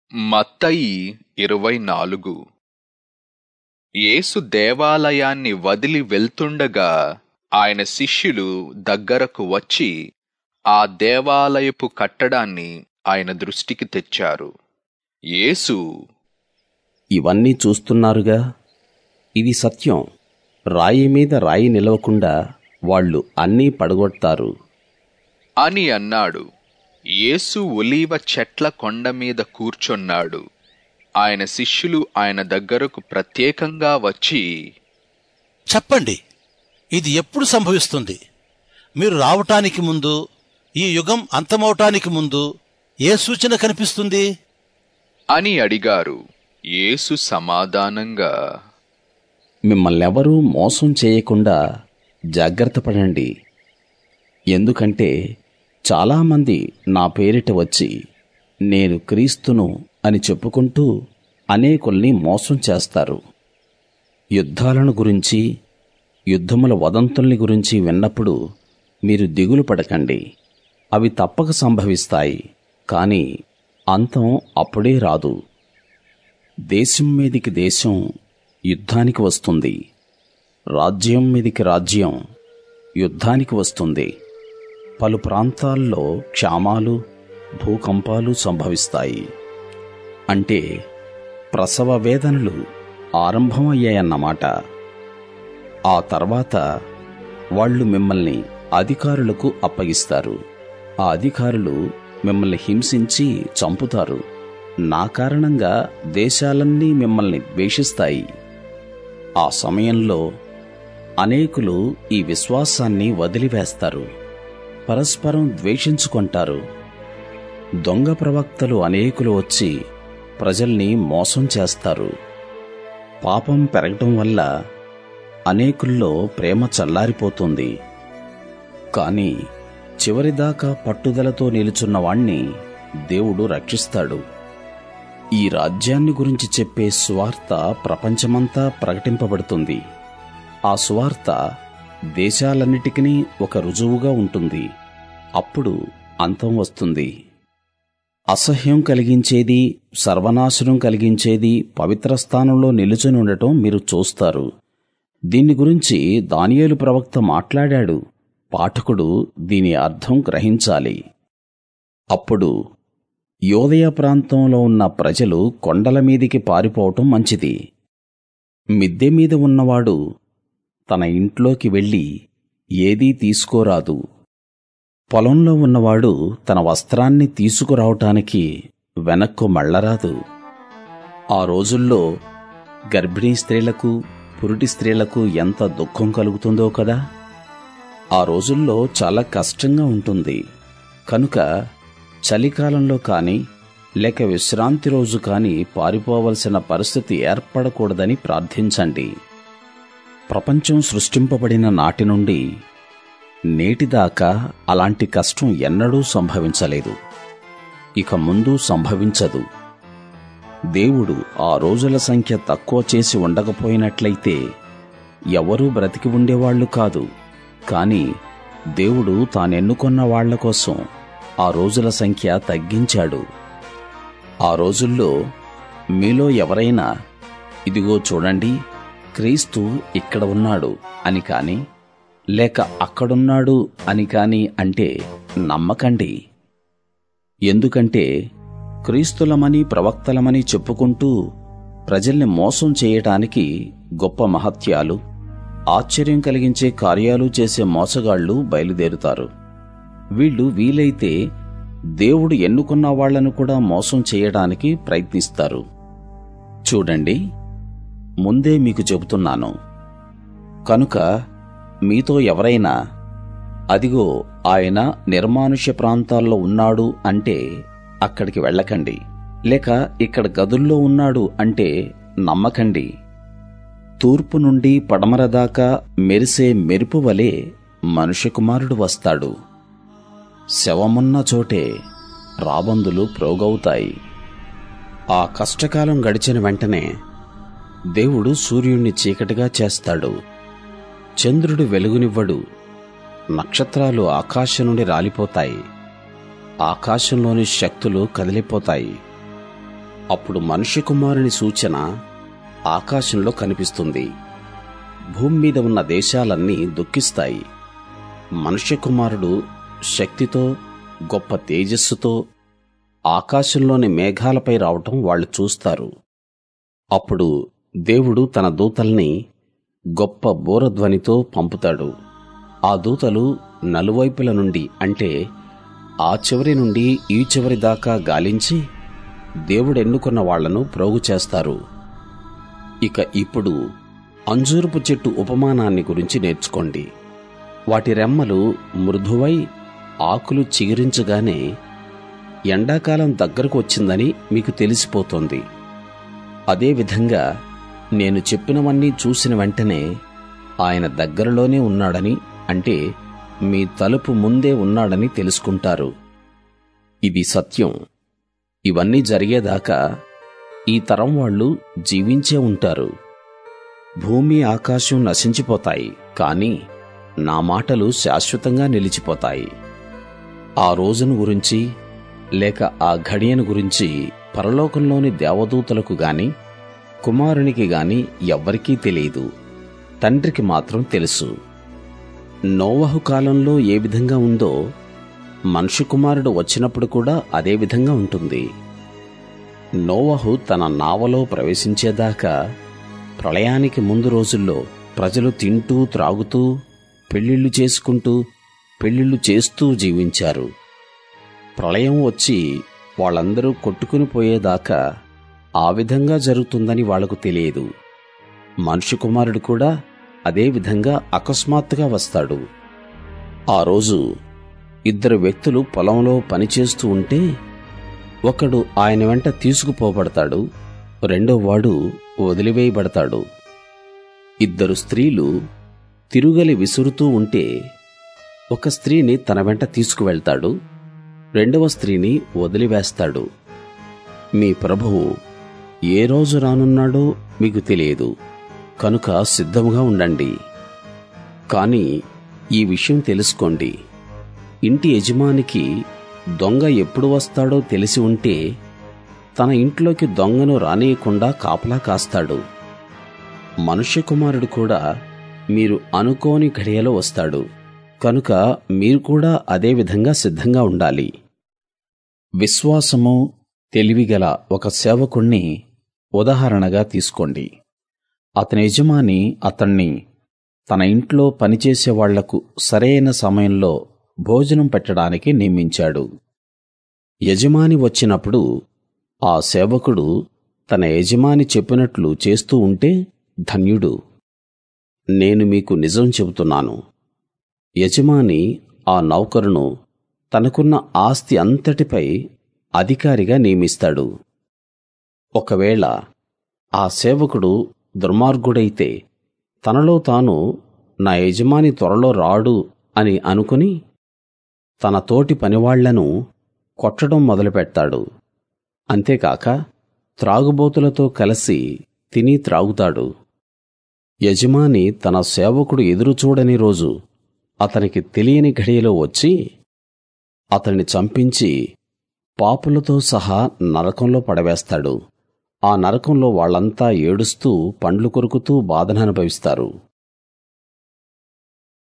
మత్తయి ఇరవై నాలుగు యేసు దేవాలయాన్ని వదిలి వెళ్తుండగా ఆయన శిష్యులు దగ్గరకు వచ్చి ఆ దేవాలయపు కట్టడాన్ని ఆయన దృష్టికి తెచ్చారు యేసు ఇవన్నీ చూస్తున్నారుగా ఇది సత్యం రాయి మీద రాయి నిలవకుండా వాళ్ళు అన్నీ పడగొడతారు అని అన్నాడు యేసు ఒలీవ చెట్ల కొండ మీద కూర్చొన్నాడు ఆయన శిష్యులు ఆయన దగ్గరకు ప్రత్యేకంగా వచ్చి చెప్పండి ఇది ఎప్పుడు సంభవిస్తుంది మీరు రావటానికి ముందు ఈ యుగం అంతమవటానికి ముందు ఏ సూచన కనిపిస్తుంది అని అడిగారు యేసు సమాధానంగా మిమ్మల్ని ఎవరూ మోసం చేయకుండా జాగ్రత్త పడండి ఎందుకంటే చాలామంది నా పేరిట వచ్చి నేను క్రీస్తును అని చెప్పుకుంటూ అనేకుల్ని మోసం చేస్తారు యుద్ధాలను గురించి యుద్ధముల వదంతుల్ని గురించి విన్నప్పుడు మీరు దిగులు పడకండి అవి తప్పక సంభవిస్తాయి కానీ అంతం అప్పుడే రాదు దేశం మీదికి దేశం యుద్ధానికి వస్తుంది రాజ్యం మీదికి రాజ్యం యుద్ధానికి వస్తుంది పలు ప్రాంతాల్లో క్షామాలు భూకంపాలు సంభవిస్తాయి అంటే ప్రసవ వేదనలు ఆరంభమయ్యాయన్నమాట ఆ తర్వాత వాళ్ళు మిమ్మల్ని అధికారులకు అప్పగిస్తారు ఆ అధికారులు మిమ్మల్ని హింసించి చంపుతారు నా కారణంగా దేశాలన్నీ మిమ్మల్ని ద్వేషిస్తాయి ఆ సమయంలో అనేకులు ఈ విశ్వాసాన్ని వదిలివేస్తారు పరస్పరం ద్వేషించుకుంటారు దొంగ ప్రవక్తలు అనేకులు వచ్చి ప్రజల్ని మోసం చేస్తారు పాపం పెరగటం వల్ల అనేకుల్లో ప్రేమ చల్లారిపోతుంది కాని చివరిదాకా పట్టుదలతో నిలుచున్న వాణ్ణి దేవుడు రక్షిస్తాడు ఈ రాజ్యాన్ని గురించి చెప్పే సువార్త ప్రపంచమంతా ప్రకటింపబడుతుంది ఆ సువార్త దేశాలన్నిటికీ ఒక రుజువుగా ఉంటుంది అప్పుడు అంతం వస్తుంది అసహ్యం కలిగించేది సర్వనాశనం కలిగించేది పవిత్ర స్థానంలో నిలుచుని ఉండటం మీరు చూస్తారు దీని గురించి దానియేలు ప్రవక్త మాట్లాడాడు పాఠకుడు దీని అర్థం గ్రహించాలి అప్పుడు యోదయ ప్రాంతంలో ఉన్న ప్రజలు కొండల మీదికి పారిపోవటం మంచిది మిద్దె మీద ఉన్నవాడు తన ఇంట్లోకి వెళ్ళి ఏదీ తీసుకోరాదు పొలంలో ఉన్నవాడు తన వస్త్రాన్ని తీసుకురావటానికి వెనక్కు మళ్ళరాదు ఆ రోజుల్లో గర్భిణీ స్త్రీలకు పురుటి స్త్రీలకు ఎంత దుఃఖం కలుగుతుందో కదా ఆ రోజుల్లో చాలా కష్టంగా ఉంటుంది కనుక చలికాలంలో కాని లేక విశ్రాంతి రోజు కాని పారిపోవలసిన పరిస్థితి ఏర్పడకూడదని ప్రార్థించండి ప్రపంచం సృష్టింపబడిన నాటి నుండి నేటిదాకా అలాంటి కష్టం ఎన్నడూ సంభవించలేదు ఇక ముందు సంభవించదు దేవుడు ఆ రోజుల సంఖ్య తక్కువ చేసి ఉండకపోయినట్లయితే ఎవరూ బ్రతికి ఉండేవాళ్లు కాదు కాని దేవుడు తానెన్నుకొన్న వాళ్ల కోసం ఆ రోజుల సంఖ్య తగ్గించాడు ఆ రోజుల్లో మీలో ఎవరైనా ఇదిగో చూడండి క్రీస్తు ఇక్కడ ఉన్నాడు అని కాని లేక అక్కడున్నాడు అని కాని అంటే నమ్మకండి ఎందుకంటే క్రీస్తులమని ప్రవక్తలమని చెప్పుకుంటూ ప్రజల్ని మోసం చేయటానికి గొప్ప మహత్యాలు ఆశ్చర్యం కలిగించే కార్యాలు చేసే మోసగాళ్లు బయలుదేరుతారు వీళ్ళు వీలైతే దేవుడు ఎన్నుకున్న వాళ్లను కూడా మోసం చేయడానికి ప్రయత్నిస్తారు చూడండి ముందే మీకు చెబుతున్నాను కనుక మీతో ఎవరైనా అదిగో ఆయన నిర్మానుష్య ప్రాంతాల్లో ఉన్నాడు అంటే అక్కడికి వెళ్ళకండి లేక ఇక్కడ గదుల్లో ఉన్నాడు అంటే నమ్మకండి తూర్పు నుండి పడమర దాకా మెరిసే మెరుపు వలె మనుష్యకుమారుడు వస్తాడు శవమున్న చోటే రాబందులు ప్రోగవుతాయి ఆ కష్టకాలం గడిచిన వెంటనే దేవుడు సూర్యుణ్ణి చీకటిగా చేస్తాడు చంద్రుడు వెలుగునివ్వడు నక్షత్రాలు ఆకాశం నుండి రాలిపోతాయి ఆకాశంలోని శక్తులు కదిలిపోతాయి అప్పుడు మనుష్య కుమారుని సూచన ఆకాశంలో కనిపిస్తుంది భూమి మీద ఉన్న దేశాలన్నీ దుఃఖిస్తాయి మనుష్య కుమారుడు శక్తితో గొప్ప తేజస్సుతో ఆకాశంలోని మేఘాలపై రావటం వాళ్ళు చూస్తారు అప్పుడు దేవుడు తన దూతల్ని గొప్ప బూరధ్వనితో పంపుతాడు ఆ దూతలు నలువైపుల నుండి అంటే ఆ చివరి నుండి ఈ చివరి దాకా గాలించి దేవుడెన్నుకున్న వాళ్లను ప్రోగు చేస్తారు ఇక ఇప్పుడు అంజూరపు చెట్టు ఉపమానాన్ని గురించి నేర్చుకోండి వాటి రెమ్మలు మృదువై ఆకులు చిగురించగానే ఎండాకాలం దగ్గరకు వచ్చిందని మీకు తెలిసిపోతోంది అదేవిధంగా నేను చెప్పినవన్నీ చూసిన వెంటనే ఆయన దగ్గరలోనే ఉన్నాడని అంటే మీ తలుపు ముందే ఉన్నాడని తెలుసుకుంటారు ఇది సత్యం ఇవన్నీ జరిగేదాకా ఈ తరం వాళ్ళు జీవించే ఉంటారు భూమి ఆకాశం నశించిపోతాయి కానీ నా మాటలు శాశ్వతంగా నిలిచిపోతాయి ఆ రోజును గురించి లేక ఆ ఘడియను గురించి పరలోకంలోని దేవదూతలకు గాని కుమారునికి గాని ఎవ్వరికీ తెలియదు తండ్రికి మాత్రం తెలుసు నోవహు కాలంలో ఏ విధంగా ఉందో మనుష్య కుమారుడు వచ్చినప్పుడు కూడా అదే విధంగా ఉంటుంది నోవహు తన నావలో ప్రవేశించేదాకా ప్రళయానికి ముందు రోజుల్లో ప్రజలు తింటూ త్రాగుతూ పెళ్లిళ్లు చేసుకుంటూ పెళ్లిళ్లు చేస్తూ జీవించారు ప్రళయం వచ్చి వాళ్ళందరూ కొట్టుకుని పోయేదాకా ఆ విధంగా జరుగుతుందని వాళ్లకు తెలియదు మనుష్య కుమారుడు కూడా అదే విధంగా అకస్మాత్తుగా వస్తాడు ఆ రోజు ఇద్దరు వ్యక్తులు పొలంలో పనిచేస్తూ ఉంటే ఒకడు ఆయన వెంట తీసుకుపోబడతాడు రెండో వాడు వదిలివేయబడతాడు ఇద్దరు స్త్రీలు తిరుగలి విసురుతూ ఉంటే ఒక స్త్రీని తన వెంట తీసుకువెళ్తాడు రెండవ స్త్రీని వదిలివేస్తాడు మీ ప్రభువు ఏ రోజు రానున్నాడో మీకు తెలియదు కనుక సిద్ధముగా ఉండండి కాని ఈ విషయం తెలుసుకోండి ఇంటి యజమానికి దొంగ ఎప్పుడు వస్తాడో తెలిసి ఉంటే తన ఇంట్లోకి దొంగను రానియకుండా కాపలా కాస్తాడు మనుష్య కుమారుడు కూడా మీరు అనుకోని ఘడియలో వస్తాడు కనుక మీరు కూడా అదే విధంగా సిద్ధంగా ఉండాలి విశ్వాసము తెలివిగల ఒక సేవకుణ్ణి ఉదాహరణగా తీసుకోండి అతని యజమాని అతణ్ణి తన ఇంట్లో పనిచేసే వాళ్లకు సరైన సమయంలో భోజనం పెట్టడానికి నియమించాడు యజమాని వచ్చినప్పుడు ఆ సేవకుడు తన యజమాని చెప్పినట్లు చేస్తూ ఉంటే ధన్యుడు నేను మీకు నిజం చెబుతున్నాను యజమాని ఆ నౌకరును తనకున్న ఆస్తి అంతటిపై అధికారిగా నియమిస్తాడు ఒకవేళ ఆ సేవకుడు దుర్మార్గుడైతే తనలో తాను నా యజమాని త్వరలో రాడు అని అనుకుని తన తోటి పనివాళ్లను కొట్టడం మొదలుపెడతాడు అంతేకాక త్రాగుబోతులతో కలిసి తిని త్రాగుతాడు యజమాని తన సేవకుడు ఎదురు చూడని రోజు అతనికి తెలియని ఘడియలో వచ్చి అతన్ని చంపించి పాపులతో సహా నరకంలో పడవేస్తాడు ఆ నరకంలో వాళ్ళంతా ఏడుస్తూ పండ్లు కొరుకుతూ బాధననుభవిస్తారు